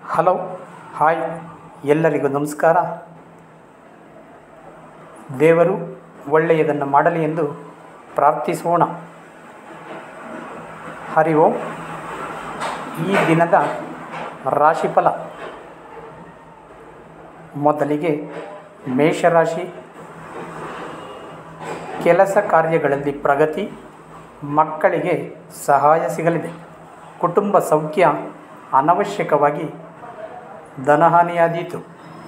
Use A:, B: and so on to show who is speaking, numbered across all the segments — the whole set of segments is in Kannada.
A: ಹಲೋ ಹಾಯ್ ಎಲ್ಲರಿಗೂ ನಮಸ್ಕಾರ ದೇವರು ಒಳ್ಳೆಯದನ್ನು ಮಾಡಲಿ ಎಂದು ಪ್ರಾರ್ಥಿಸೋಣ ಹರಿ ಓಂ ಈ ದಿನದ ರಾಶಿಫಲ ಮೊದಲಿಗೆ ಮೇಷರಾಶಿ ಕೆಲಸ ಕಾರ್ಯಗಳಲ್ಲಿ ಪ್ರಗತಿ ಮಕ್ಕಳಿಗೆ ಸಹಾಯ ಸಿಗಲಿದೆ ಕುಟುಂಬ ಸೌಖ್ಯ ಅನವಶ್ಯಕವಾಗಿ ಧನಹಾನಿಯಾದೀತು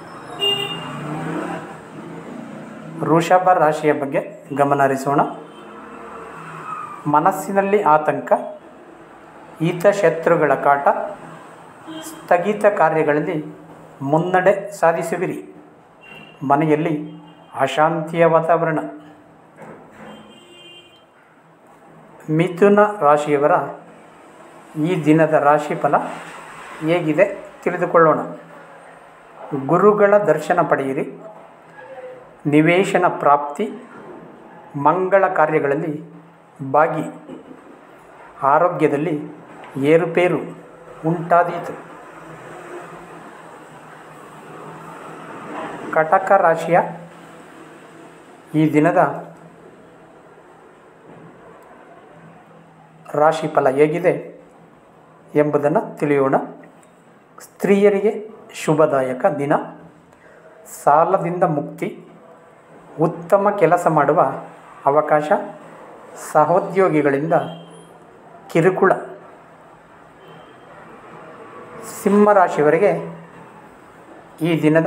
A: ವೃಷಭ ರಾಶಿಯ ಬಗ್ಗೆ ಗಮನಹರಿಸೋಣ ಮನಸ್ಸಿನಲ್ಲಿ ಆತಂಕ ಹಿತಶತ್ರುಗಳ ಕಾಟ ಸ್ಥಗಿತ ಕಾರ್ಯಗಳಲ್ಲಿ ಮುನ್ನಡೆ ಸಾಧಿಸುವಿರಿ ಮನೆಯಲ್ಲಿ ಅಶಾಂತಿಯ ವಾತಾವರಣ ಮಿಥುನ ರಾಶಿಯವರ ಈ ದಿನದ ರಾಶಿಫಲ ಹೇಗಿದೆ ತಿಳಿದುಕೊಳ್ಳೋಣ ಗುರುಗಳ ದರ್ಶನ ಪಡೆಯಿರಿ ನಿವೇಶನ ಪ್ರಾಪ್ತಿ ಮಂಗಳ ಕಾರ್ಯಗಳಲ್ಲಿ ಭಾಗಿ ಆರೋಗ್ಯದಲ್ಲಿ ಏರುಪೇರು ಉಂಟಾದೀತು ಕಟಕ ರಾಶಿಯ ಈ ದಿನದ ರಾಶಿಫಲ ಹೇಗಿದೆ ಎಂಬುದನ್ನು ತಿಳಿಯೋಣ ಸ್ತ್ರೀಯರಿಗೆ ಶುಭದಾಯಕ ದಿನ ಸಾಲದಿಂದ ಮುಕ್ತಿ ಉತ್ತಮ ಕೆಲಸ ಮಾಡುವ ಅವಕಾಶ ಸಹೋದ್ಯೋಗಿಗಳಿಂದ ಕಿರುಕುಳ ಸಿಂಹರಾಶಿಯವರಿಗೆ ಈ ದಿನದ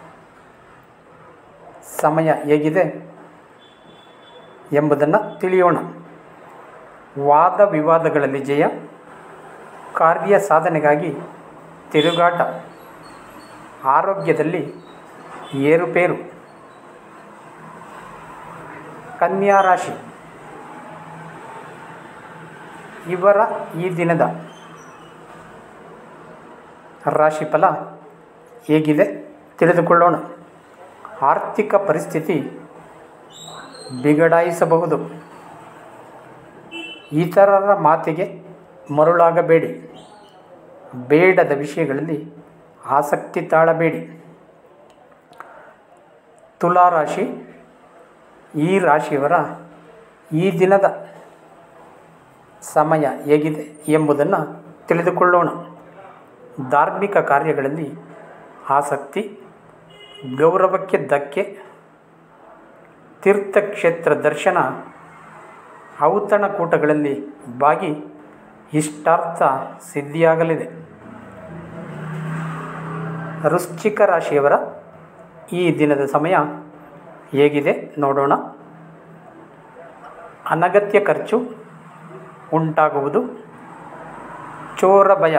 A: ಸಮಯ ಹೇಗಿದೆ ಎಂಬುದನ್ನು ತಿಳಿಯೋಣ ವಾದ ವಿವಾದಗಳಲ್ಲಿ ಜಯ ಕಾರ್ಯ ಸಾಧನೆಗಾಗಿ ತಿರುಗಾಟ ಆರೋಗ್ಯದಲ್ಲಿ ಏರುಪೇರು ಕನ್ಯಾ ರಾಶಿ ಇವರ ಈ ದಿನದ ರಾಶಿಫಲ ಹೇಗಿದೆ ತಿಳಿದುಕೊಳ್ಳೋಣ ಆರ್ಥಿಕ ಪರಿಸ್ಥಿತಿ ಬಿಗಡಾಯಿಸಬಹುದು ಇತರರ ಮಾತಿಗೆ ಮರುಳಾಗಬೇಡಿ ಬೇಡದ ವಿಷಯಗಳಲ್ಲಿ ಆಸಕ್ತಿ ತಾಳಬೇಡಿ ತುಲಾರಾಶಿ ಈ ರಾಶಿಯವರ ಈ ದಿನದ ಸಮಯ ಹೇಗಿದೆ ಎಂಬುದನ್ನು ತಿಳಿದುಕೊಳ್ಳೋಣ ಧಾರ್ಮಿಕ ಕಾರ್ಯಗಳಲ್ಲಿ ಆಸಕ್ತಿ ಗೌರವಕ್ಕೆ ಧಕ್ಕೆ ತೀರ್ಥಕ್ಷೇತ್ರ ದರ್ಶನ ಔತಣಕೂಟಗಳಲ್ಲಿ ಭಾಗಿ ಇಷ್ಟಾರ್ಥ ಸಿದ್ಧಿಯಾಗಲಿದೆ ವೃಶ್ಚಿಕ ರಾಶಿಯವರ ಈ ದಿನದ ಸಮಯ ಹೇಗಿದೆ ನೋಡೋಣ ಅನಗತ್ಯ ಖರ್ಚು ಉಂಟಾಗುವುದು ಚೋರ ಭಯ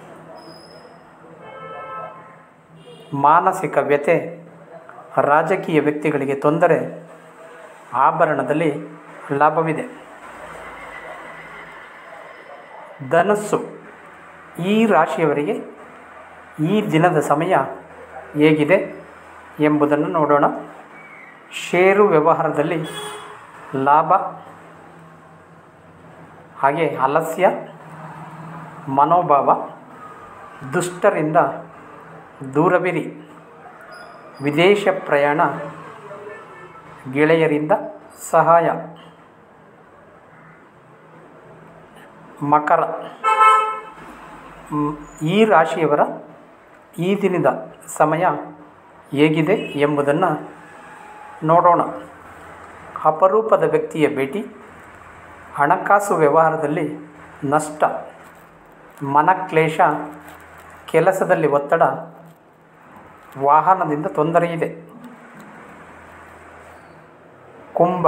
A: ಮಾನಸಿಕ ವ್ಯತೆ ರಾಜಕೀಯ ವ್ಯಕ್ತಿಗಳಿಗೆ ತೊಂದರೆ ಆಭರಣದಲ್ಲಿ ಲಾಭವಿದೆ ಧನಸ್ಸು ಈ ರಾಶಿಯವರಿಗೆ ಈ ದಿನದ ಸಮಯ ಹೇಗಿದೆ ಎಂಬುದನ್ನು ನೋಡೋಣ ಷೇರು ವ್ಯವಹಾರದಲ್ಲಿ ಲಾಭ ಹಾಗೆ ಆಲಸ್ಯ ಮನೋಭಾವ ದುಷ್ಟರಿಂದ ದೂರವಿರಿ ವಿದೇಶ ಪ್ರಯಾಣ ಗೆಳೆಯರಿಂದ ಸಹಾಯ ಮಕರ ಮ್, ಈ ರಾಶಿಯವರ ಈ ದಿನದ ಸಮಯ ಹೇಗಿದೆ ಎಂಬುದನ್ನು ನೋಡೋಣ ಅಪರೂಪದ ವ್ಯಕ್ತಿಯ ಭೇಟಿ ಹಣಕಾಸು ವ್ಯವಹಾರದಲ್ಲಿ ನಷ್ಟ ಮನಕ್ಲೇಶ ಕೆಲಸದಲ್ಲಿ ಒತ್ತಡ ವಾಹನದಿಂದ ತೊಂದರೆ ಇದೆ ಕುಂಭ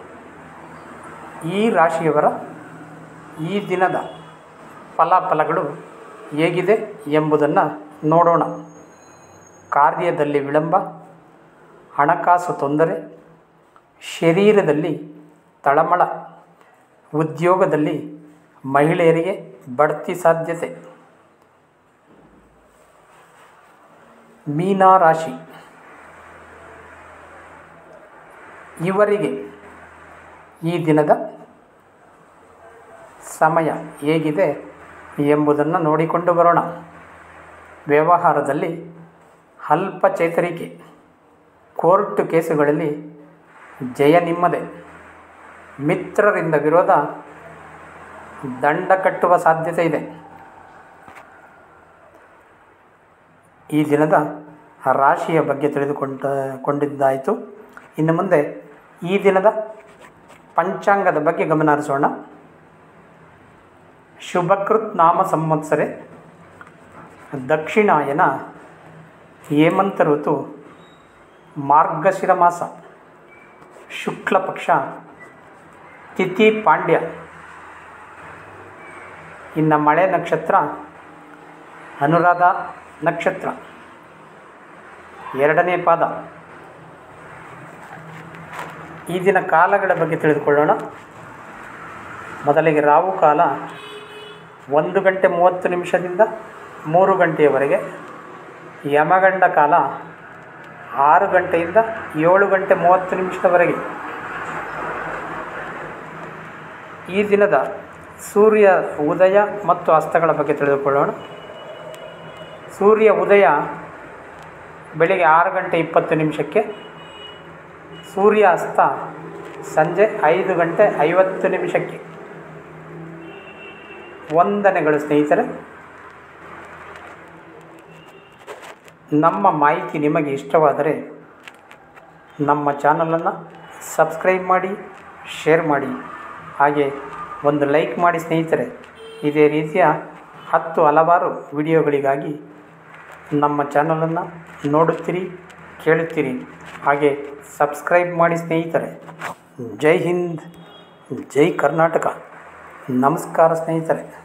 A: ಈ ರಾಶಿಯವರ ಈ ದಿನದ ಫಲಾಫಲಗಳು ಹೇಗಿದೆ ಎಂಬುದನ್ನು ನೋಡೋಣ ಕಾರ್ಯದಲ್ಲಿ ವಿಳಂಬ ಹಣಕಾಸು ತೊಂದರೆ ಶರೀರದಲ್ಲಿ ತಳಮಳ ಉದ್ಯೋಗದಲ್ಲಿ ಮಹಿಳೆಯರಿಗೆ ಬಡ್ತಿ ಸಾಧ್ಯತೆ ಮೀನಾ ರಾಶಿ ಇವರಿಗೆ ಈ ದಿನದ ಸಮಯ ಹೇಗಿದೆ ಎಂಬುದನ್ನು ನೋಡಿಕೊಂಡು ಬರೋಣ ವ್ಯವಹಾರದಲ್ಲಿ ಅಲ್ಪ ಚೇತರಿಕೆ ಕೋರ್ಟ್ ಕೇಸುಗಳಲ್ಲಿ ಜಯ ನಿಮ್ಮದೇ ಮಿತ್ರರಿಂದ ವಿರೋಧ ದಂಡ ಕಟ್ಟುವ ಸಾಧ್ಯತೆ ಇದೆ ಈ ದಿನದ ರಾಶಿಯ ಬಗ್ಗೆ ತಿಳಿದುಕೊಂಡ ಕೊಂಡಿದ್ದಾಯಿತು ಇನ್ನು ಮುಂದೆ ಈ ದಿನದ ಪಂಚಾಂಗದ ಬಗ್ಗೆ ಗಮನ ಹರಿಸೋಣ ಶುಭಕೃತ್ ನಾಮ ಸಂವತ್ಸರೆ ದಕ್ಷಿಣಾಯನ ಹೇಮಂತ ಋತು ಮಾರ್ಗಶಿರ ಮಾಸ ಶುಕ್ಲ ಪಕ್ಷ ತಿಥಿ ಪಾಂಡ್ಯ ಇನ್ನು ಮಳೆ ನಕ್ಷತ್ರ ಅನುರಾಧ ನಕ್ಷತ್ರ ಎರಡನೇ ಪಾದ ಈ ದಿನ ಕಾಲಗಳ ಬಗ್ಗೆ ತಿಳಿದುಕೊಳ್ಳೋಣ ಮೊದಲಿಗೆ ರಾವು ಕಾಲ ಒಂದು ಗಂಟೆ ಮೂವತ್ತು ನಿಮಿಷದಿಂದ ಮೂರು ಗಂಟೆಯವರೆಗೆ ಯಮಗಂಡ ಕಾಲ ಆರು ಗಂಟೆಯಿಂದ ಏಳು ಗಂಟೆ ಮೂವತ್ತು ನಿಮಿಷದವರೆಗೆ ಈ ದಿನದ ಸೂರ್ಯ ಉದಯ ಮತ್ತು ಅಸ್ತಗಳ ಬಗ್ಗೆ ತಿಳಿದುಕೊಳ್ಳೋಣ ಸೂರ್ಯ ಉದಯ ಬೆಳಿಗ್ಗೆ ಆರು ಗಂಟೆ ಇಪ್ಪತ್ತು ನಿಮಿಷಕ್ಕೆ ಸೂರ್ಯ ಅಸ್ತ ಸಂಜೆ ಐದು ಗಂಟೆ ಐವತ್ತು ನಿಮಿಷಕ್ಕೆ ವಂದನೆಗಳು ಸ್ನೇಹಿತರೆ ನಮ್ಮ ಮಾಹಿತಿ ನಿಮಗೆ ಇಷ್ಟವಾದರೆ ನಮ್ಮ ಚಾನಲನ್ನು ಸಬ್ಸ್ಕ್ರೈಬ್ ಮಾಡಿ ಶೇರ್ ಮಾಡಿ ಹಾಗೆ ಒಂದು ಲೈಕ್ ಮಾಡಿ ಸ್ನೇಹಿತರೆ ಇದೇ ರೀತಿಯ ಹತ್ತು ಹಲವಾರು ವಿಡಿಯೋಗಳಿಗಾಗಿ ನಮ್ಮ ಚಾನಲನ್ನು ನೋಡುತ್ತೀರಿ ಕೇಳುತ್ತೀರಿ ಹಾಗೆ ಸಬ್ಸ್ಕ್ರೈಬ್ ಮಾಡಿ ಸ್ನೇಹಿತರೆ ಜೈ ಹಿಂದ್ ಜೈ ಕರ್ನಾಟಕ ನಮಸ್ಕಾರ ಸ್ನೇಹಿತರೆ